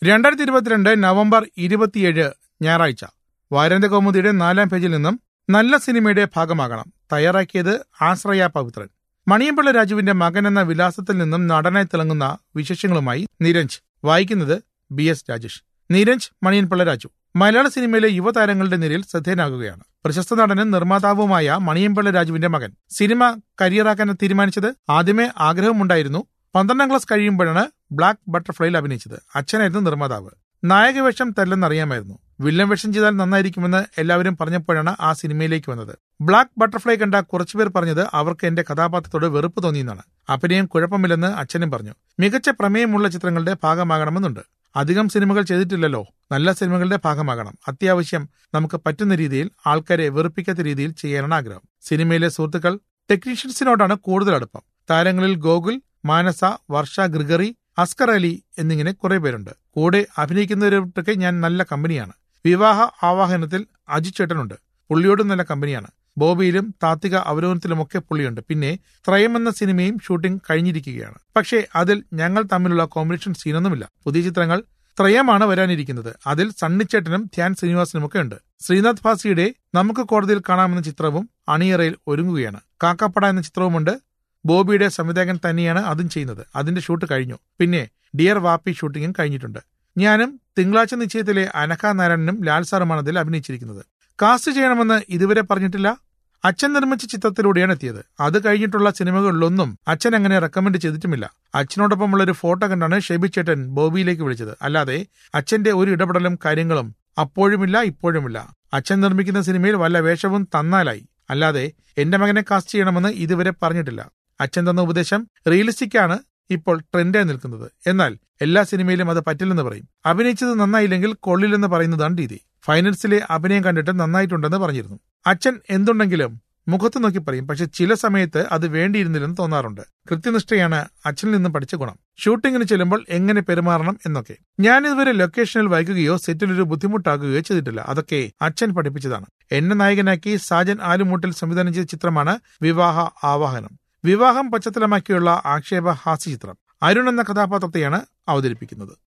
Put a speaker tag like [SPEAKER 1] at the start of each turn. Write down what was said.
[SPEAKER 1] രണ്ടായിരത്തി ഇരുപത്തിരണ്ട് നവംബർ ഇരുപത്തിയേഴ് ഞായറാഴ്ച വാരാന്ത്യകൗമുദിയുടെ നാലാം പേജിൽ നിന്നും നല്ല സിനിമയുടെ ഭാഗമാകണം തയ്യാറാക്കിയത് ആശ്രയ പവിത്രൻ മണിയമ്പിള്ള രാജുവിന്റെ മകൻ എന്ന വിലാസത്തിൽ നിന്നും നടനായി തിളങ്ങുന്ന വിശേഷങ്ങളുമായി നിരഞ്ജ് വായിക്കുന്നത് ബി എസ് രാജേഷ് നീരജ് മണിയൻപിള്ള രാജു മലയാള സിനിമയിലെ യുവതാരങ്ങളുടെ നിരയിൽ ശ്രദ്ധേയനാകുകയാണ് പ്രശസ്ത നടനും നിർമ്മാതാവുമായ മണിയൻപിള്ള രാജുവിന്റെ മകൻ സിനിമ കരിയറാക്കാൻ തീരുമാനിച്ചത് ആദ്യമേ ആഗ്രഹമുണ്ടായിരുന്നു പന്ത്രണ്ടാം ക്ലാസ് കഴിയുമ്പോഴാണ് ബ്ലാക്ക് ബട്ടർഫ്ലൈയിൽ അഭിനയിച്ചത് അച്ഛനായിരുന്നു നിർമ്മാതാവ് നായകവേഷം തല്ലെന്നറിയാമായിരുന്നു വില്ലൻ വേഷം ചെയ്താൽ നന്നായിരിക്കുമെന്ന് എല്ലാവരും പറഞ്ഞപ്പോഴാണ് ആ സിനിമയിലേക്ക് വന്നത് ബ്ലാക്ക് ബട്ടർഫ്ലൈ കണ്ട കുറച്ചുപേർ പറഞ്ഞത് അവർക്ക് എന്റെ കഥാപാത്രത്തോട് വെറുപ്പ് തോന്നിയെന്നാണ് അഭിനയം കുഴപ്പമില്ലെന്ന് അച്ഛനും പറഞ്ഞു മികച്ച പ്രമേയമുള്ള ചിത്രങ്ങളുടെ ഭാഗമാകണമെന്നുണ്ട് അധികം സിനിമകൾ ചെയ്തിട്ടില്ലല്ലോ നല്ല സിനിമകളുടെ ഭാഗമാകണം അത്യാവശ്യം നമുക്ക് പറ്റുന്ന രീതിയിൽ ആൾക്കാരെ വെറുപ്പിക്കാത്ത രീതിയിൽ ചെയ്യാനാണ് ആഗ്രഹം സിനിമയിലെ സുഹൃത്തുക്കൾ ടെക്നീഷ്യൻസിനോടാണ് കൂടുതൽ അടുപ്പം താരങ്ങളിൽ ഗോകുൽ മാനസ വർഷ ഗ്രിഗറി അസ്കർ അലി എന്നിങ്ങനെ കുറെ പേരുണ്ട് കൂടെ അഭിനയിക്കുന്നവരൊക്കെ ഞാൻ നല്ല കമ്പനിയാണ് വിവാഹ ആവാഹനത്തിൽ അജിത് ചേട്ടനുണ്ട് പുള്ളിയോടും നല്ല കമ്പനിയാണ് ബോബിയിലും താത്വിക അവലോകനത്തിലുമൊക്കെ പുള്ളിയുണ്ട് പിന്നെ ത്രയം എന്ന സിനിമയും ഷൂട്ടിംഗ് കഴിഞ്ഞിരിക്കുകയാണ് പക്ഷേ അതിൽ ഞങ്ങൾ തമ്മിലുള്ള കോമ്പിനേഷൻ സീനൊന്നുമില്ല പുതിയ ചിത്രങ്ങൾ ത്രയമാണ് വരാനിരിക്കുന്നത് അതിൽ സണ്ണിച്ചേട്ടനും ധ്യാൻ ശ്രീനിവാസനുമൊക്കെ ഉണ്ട് ശ്രീനാഥ് ഭാസിയുടെ നമുക്ക് കോടതിയിൽ കാണാമെന്ന ചിത്രവും അണിയറയിൽ ഒരുങ്ങുകയാണ് കാക്കപ്പട എന്ന ചിത്രവുമുണ്ട് ബോബിയുടെ സംവിധായകൻ തന്നെയാണ് അതും ചെയ്യുന്നത് അതിന്റെ ഷൂട്ട് കഴിഞ്ഞു പിന്നെ ഡിയർ വാപ്പി ഷൂട്ടിങ്ങും കഴിഞ്ഞിട്ടുണ്ട് ഞാനും തിങ്കളാഴ്ച നിശ്ചയത്തിലെ അനഘ നാരായണനും ലാൽ സാറുമാണ് അതിൽ അഭിനയിച്ചിരിക്കുന്നത് കാസ്റ്റ് ചെയ്യണമെന്ന് ഇതുവരെ പറഞ്ഞിട്ടില്ല അച്ഛൻ നിർമ്മിച്ച ചിത്രത്തിലൂടെയാണ് എത്തിയത് അത് കഴിഞ്ഞിട്ടുള്ള സിനിമകളിലൊന്നും അച്ഛൻ അങ്ങനെ റെക്കമെൻഡ് ചെയ്തിട്ടുമില്ല അച്ഛനോടൊപ്പമുള്ള ഒരു ഫോട്ടോ കണ്ടാണ് ഷെബി ചേട്ടൻ ബോബിയിലേക്ക് വിളിച്ചത് അല്ലാതെ അച്ഛന്റെ ഒരു ഇടപെടലും കാര്യങ്ങളും അപ്പോഴുമില്ല ഇപ്പോഴുമില്ല അച്ഛൻ നിർമ്മിക്കുന്ന സിനിമയിൽ വല്ല വേഷവും തന്നാലായി അല്ലാതെ എന്റെ മകനെ കാസ്റ്റ് ചെയ്യണമെന്ന് ഇതുവരെ പറഞ്ഞിട്ടില്ല അച്ഛൻ തന്ന ഉപദേശം റിയലിസ്റ്റിക് ആണ് ഇപ്പോൾ ട്രെൻഡായി നിൽക്കുന്നത് എന്നാൽ എല്ലാ സിനിമയിലും അത് പറ്റില്ലെന്ന് പറയും അഭിനയിച്ചത് നന്നായില്ലെങ്കിൽ കൊള്ളില്ലെന്ന് പറയുന്നതാണ് രീതി ഫൈനൽസിലെ അഭിനയം കണ്ടിട്ട് നന്നായിട്ടുണ്ടെന്ന് പറഞ്ഞിരുന്നു അച്ഛൻ എന്തുണ്ടെങ്കിലും മുഖത്ത് നോക്കി പറയും പക്ഷെ ചില സമയത്ത് അത് വേണ്ടിയിരുന്നില്ലെന്ന് തോന്നാറുണ്ട് കൃത്യനിഷ്ഠയാണ് അച്ഛനിൽ നിന്നും പഠിച്ച ഗുണം ഷൂട്ടിങ്ങിന് ചെല്ലുമ്പോൾ എങ്ങനെ പെരുമാറണം എന്നൊക്കെ ഞാൻ ഇതുവരെ ലൊക്കേഷനിൽ വൈകുകയോ സെറ്റിൽ ഒരു ബുദ്ധിമുട്ടാക്കുകയോ ചെയ്തിട്ടില്ല അതൊക്കെ അച്ഛൻ പഠിപ്പിച്ചതാണ് എന്നെ നായകനാക്കി സാജൻ ആലുമൂട്ടിൽ സംവിധാനം ചെയ്ത ചിത്രമാണ് വിവാഹ ആവാഹനം വിവാഹം പശ്ചാത്തലമാക്കിയുള്ള ആക്ഷേപ ഹാസ്യ ചിത്രം അരുൺ എന്ന കഥാപാത്രത്തെയാണ് അവതരിപ്പിക്കുന്നത്